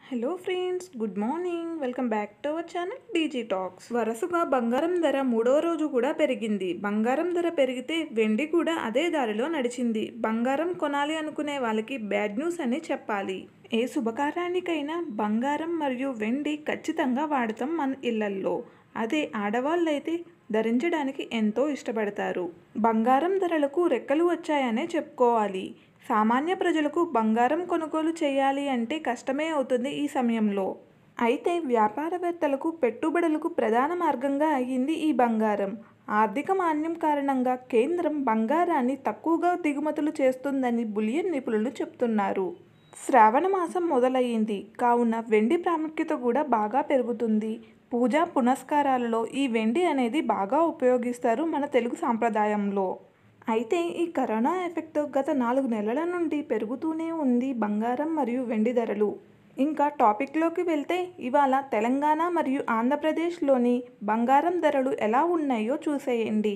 hello friends good morning welcome back to our channel DG talks వరుసగా బంగారం ధర మూడో రోజు కూడా పెరిగింది బంగారం ధర పెరిగితే వెండి కూడా అదే దారిలో నడిచింది బంగారం కొనాలి అనుకునే వాళ్ళకి బ్యాడ్ న్యూస్ అని చెప్పాలి ఏ శుభకార్యానికైనా బంగారం మరియు వెండి ఖచ్చితంగా వాడతాం మన ఇళ్లల్లో అదే ఆడవాళ్ళైతే ధరించడానికి ఎంతో ఇష్టపడతారు బంగారం ధరలకు రెక్కలు వచ్చాయనే చెప్పుకోవాలి సామాన్య ప్రజలకు బంగారం కొనుగోలు చేయాలి అంటే కష్టమే అవుతుంది ఈ సమయంలో అయితే వ్యాపారవేత్తలకు పెట్టుబడులకు ప్రధాన మార్గంగా అయ్యింది ఈ బంగారం ఆర్థిక మాన్యం కారణంగా కేంద్రం బంగారాన్ని తక్కువగా దిగుమతులు చేస్తుందని బులియన్ నిపుణులు చెప్తున్నారు శ్రావణ మాసం మొదలయ్యింది కావున వెండి ప్రాముఖ్యత కూడా బాగా పెరుగుతుంది పూజా పునస్కారాలలో ఈ వెండి అనేది బాగా ఉపయోగిస్తారు మన తెలుగు సాంప్రదాయంలో అయితే ఈ కరోనా ఎఫెక్ట్ గత నాలుగు నెలల నుండి పెరుగుతూనే ఉంది బంగారం మరియు వెండి ధరలు ఇంకా టాపిక్లోకి వెళ్తే ఇవాళ తెలంగాణ మరియు ఆంధ్రప్రదేశ్లోని బంగారం ధరలు ఎలా ఉన్నాయో చూసేయండి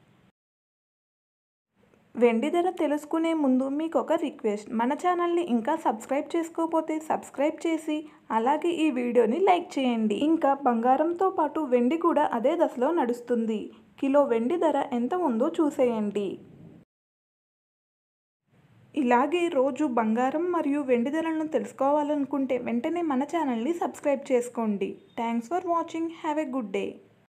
వెండి ధర తెలుసుకునే ముందు మీకు ఒక రిక్వెస్ట్ మన ఛానల్ని ఇంకా సబ్స్క్రైబ్ చేసుకోకపోతే సబ్స్క్రైబ్ చేసి అలాగే ఈ వీడియోని లైక్ చేయండి ఇంకా బంగారంతో పాటు వెండి కూడా అదే దశలో నడుస్తుంది కిలో వెండి ధర ఎంత ఉందో చూసేయండి ఇలాగే రోజు బంగారం మరియు వెండి ధరలను తెలుసుకోవాలనుకుంటే వెంటనే మన ఛానల్ని సబ్స్క్రైబ్ చేసుకోండి thanks for watching have a good day